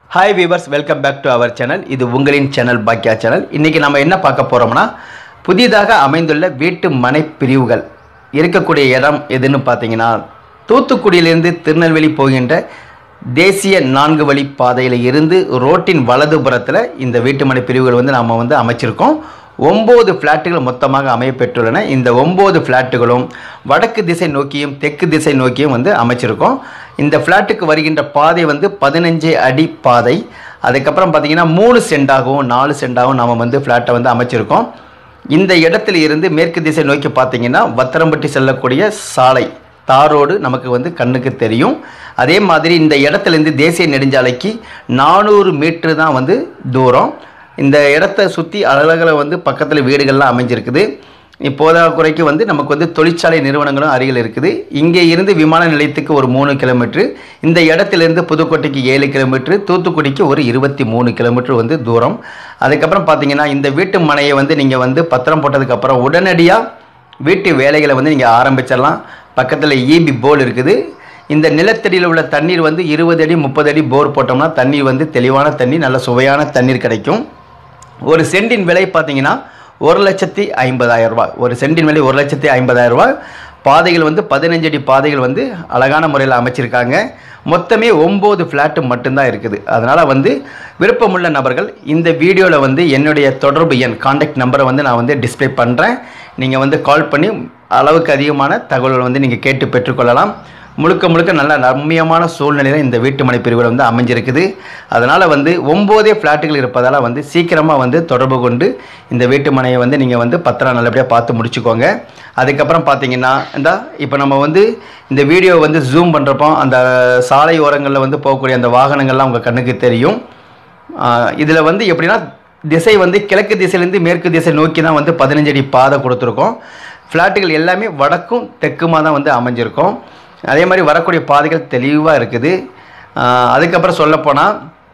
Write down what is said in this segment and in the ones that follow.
hi viewers welcome back to our channel இது உங்களின் channel பாக்கியா channel இன்றைக்கி நம்ம என்ன பார்க்க போகிறோம்னா புதிதாக அமைந்துள்ள வீட்டு மனை பிரிவுகள் இருக்கக்கூடிய இடம் எதுன்னு பார்த்தீங்கன்னா தூத்துக்குடியிலிருந்து திருநெல்வேலி போகின்ற தேசிய நான்கு வழி பாதையில் இருந்து ரோட்டின் வலதுபுறத்தில் இந்த வீட்டு மனை பிரிவுகள் வந்து நாம் வந்து அமைச்சிருக்கோம் ஒம்பது ஃப்ளாட்டுகள் மொத்தமாக அமையப்பெற்றுள்ளன இந்த ஒம்பது ஃப்ளாட்டுகளும் வடக்கு திசை நோக்கியும் தெற்கு திசை நோக்கியும் வந்து அமைச்சிருக்கோம் இந்த ஃப்ளாட்டுக்கு வருகின்ற பாதை வந்து பதினஞ்சு அடி பாதை அதுக்கப்புறம் பார்த்தீங்கன்னா மூணு சென்டாகவும் நாலு சென்டாகவும் நாம் வந்து ஃப்ளாட்டை வந்து அமைச்சிருக்கோம் இந்த இடத்துல இருந்து மேற்கு திசை நோக்கி பார்த்தீங்கன்னா வத்தரம்பட்டி செல்லக்கூடிய சாலை தாரோடு நமக்கு வந்து கண்ணுக்கு தெரியும் அதே மாதிரி இந்த இடத்துலேருந்து தேசிய நெடுஞ்சாலைக்கு நானூறு மீட்ரு தான் வந்து தூரம் இந்த இடத்த சுற்றி அழகல வந்து பக்கத்தில் வீடுகள்லாம் அமைஞ்சிருக்குது இப்போதாக குறைக்கு வந்து நமக்கு வந்து தொழிற்சாலை நிறுவனங்களும் அருகில் இருக்குது இங்கே இருந்து விமான நிலையத்துக்கு ஒரு மூணு கிலோமீட்ரு இந்த இடத்துலேருந்து புதுக்கோட்டைக்கு ஏழு கிலோமீட்ரு தூத்துக்குடிக்கு ஒரு இருபத்தி மூணு கிலோமீட்டர் வந்து தூரம் அதுக்கப்புறம் பார்த்தீங்கன்னா இந்த வீட்டு மனையை வந்து நீங்கள் வந்து பத்திரம் போட்டதுக்கப்புறம் உடனடியாக வீட்டு வேலைகளை வந்து நீங்கள் ஆரம்பிச்சிடலாம் பக்கத்தில் ஈபி போல் இருக்குது இந்த நிலத்தடியில் உள்ள தண்ணீர் வந்து இருபது அடி முப்பது அடி போர் போட்டோம்னா தண்ணீர் வந்து தெளிவான தண்ணீர் நல்ல சுவையான தண்ணீர் கிடைக்கும் ஒரு சென்டின் விலை பார்த்தீங்கன்னா ஒரு லட்சத்தி ஐம்பதாயிரம் ரூபாய் ஒரு சென்டின் விலை ஒரு லட்சத்தி ஐம்பதாயிரம் ரூபாய் பாதைகள் வந்து பதினஞ்சு அடி பாதைகள் வந்து அழகான முறையில் அமைச்சிருக்காங்க மொத்தமே ஒம்பது ஃப்ளாட்டு மட்டும்தான் இருக்குது அதனால் வந்து விருப்பமுள்ள நபர்கள் இந்த வீடியோவில் வந்து என்னுடைய தொடர்பு எண் காண்டாக்ட் நம்பரை வந்து நான் வந்து டிஸ்ப்ளே பண்ணுறேன் நீங்கள் வந்து கால் பண்ணி அளவுக்கு அதிகமான தகவல்கள் வந்து நீங்கள் கேட்டு பெற்றுக்கொள்ளலாம் முழுக்க முழுக்க நல்ல ரம்மியமான சூழ்நிலையில் இந்த வீட்டு மனை பிரிவுகள் வந்து அமைஞ்சிருக்குது அதனால் வந்து ஒம்போதே ஃப்ளாட்டுகள் இருப்பதால் வந்து சீக்கிரமாக வந்து தொடர்பு கொண்டு இந்த வீட்டு மனையை வந்து நீங்கள் வந்து பத்திரம் நல்லபடியாக பார்த்து முடிச்சுக்கோங்க அதுக்கப்புறம் பார்த்தீங்கன்னா இந்த இப்போ நம்ம வந்து இந்த வீடியோ வந்து ஜூம் பண்ணுறப்போ அந்த சாலை ஓரங்களில் வந்து போகக்கூடிய அந்த வாகனங்கள்லாம் உங்கள் கண்ணுக்கு தெரியும் இதில் வந்து எப்படின்னா திசை வந்து கிழக்கு திசையிலேருந்து மேற்கு திசை நோக்கி தான் வந்து பதினஞ்சு அடி பாதை கொடுத்துருக்கோம் ஃப்ளாட்டுகள் எல்லாமே வடக்கும் தெற்குமாக தான் வந்து அமைஞ்சிருக்கும் அதே மாதிரி வரக்கூடிய பாதைகள் தெளிவாக இருக்குது ஆஹ் அதுக்கப்புறம் சொல்லப்போனால்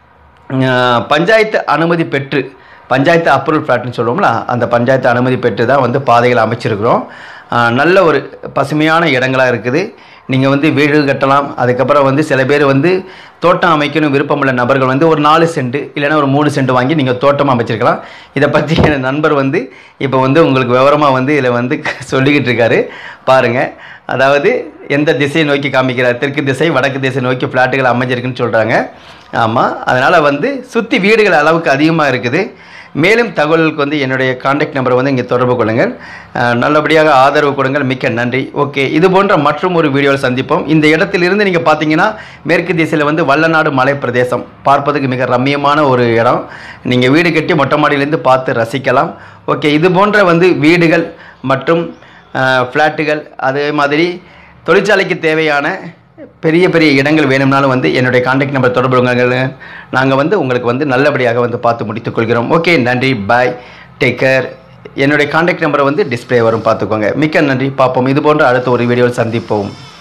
பஞ்சாயத்து அனுமதி பெற்று பஞ்சாயத்து அப்ரூவல் ஃப்ளாட்னு சொல்லுவோம்ல அந்த பஞ்சாயத்து அனுமதி பெற்று தான் வந்து பாதைகள் அமைச்சிருக்கிறோம் ஆஹ் நல்ல ஒரு பசுமையான இடங்களாக இருக்குது நீங்கள் வந்து வீடு கட்டலாம் அதுக்கப்புறம் வந்து சில பேர் வந்து தோட்டம் அமைக்கணும் விருப்பமுள்ள நபர்கள் வந்து ஒரு நாலு சென்ட் இல்லைன்னா ஒரு மூணு சென்ட் வாங்கி நீங்கள் தோட்டம் அமைச்சிருக்கலாம் இதை பற்றி என் நண்பர் வந்து இப்போ வந்து உங்களுக்கு விவரமாக வந்து இதில் வந்து சொல்லிக்கிட்டு இருக்காரு பாருங்கள் அதாவது எந்த திசையை நோக்கி காமிக்கிறார் தெற்கு திசை வடக்கு திசை நோக்கி ஃப்ளாட்டுகள் அமைஞ்சிருக்குன்னு சொல்கிறாங்க ஆமாம் அதனால் வந்து சுற்றி வீடுகள் அளவுக்கு அதிகமாக இருக்குது மேலும் தகவலுக்கு வந்து என்னுடைய காண்டாக்ட் நம்பரை வந்து இங்கே தொடர்பு கொள்ளுங்கள் அஹ் நல்லபடியாக ஆதரவு கொடுங்கள் மிக்க நன்றி ஓகே இது போன்ற மற்றும் ஒரு வீடியோவில் சந்திப்போம் இந்த இடத்திலிருந்து நீங்கள் பார்த்தீங்கன்னா மேற்கு திசையில் வந்து வல்லநாடு மலை பிரதேசம் பார்ப்பதுக்கு மிக ரம்மியமான ஒரு இடம் நீங்கள் வீடு கட்டி மொட்டை மாடியிலேருந்து பார்த்து ரசிக்கலாம் ஓகே இது போன்ற வந்து வீடுகள் மற்றும் ஃப்ளாட்டுகள் அதே மாதிரி தொழிற்சாலைக்கு தேவையான பெரிய பெரிய இடங்கள் வேணும்னாலும் வந்து என்னுடைய காண்டாக்ட் நம்பர் தொடர்பு கொள்ளுங்கள் நாங்கள் வந்து உங்களுக்கு வந்து நல்லபடியாக வந்து பார்த்து முடித்துக் கொள்கிறோம் ஓகே நன்றி பாய் டேக் கேர் என்னுடைய காண்டாக்ட் நம்பரை வந்து டிஸ்ப்ளே வரும் பார்த்துக்கோங்க மிக்க நன்றி பார்ப்போம் இது போன்ற அடுத்த ஒரு வீடியோவில் சந்திப்போம்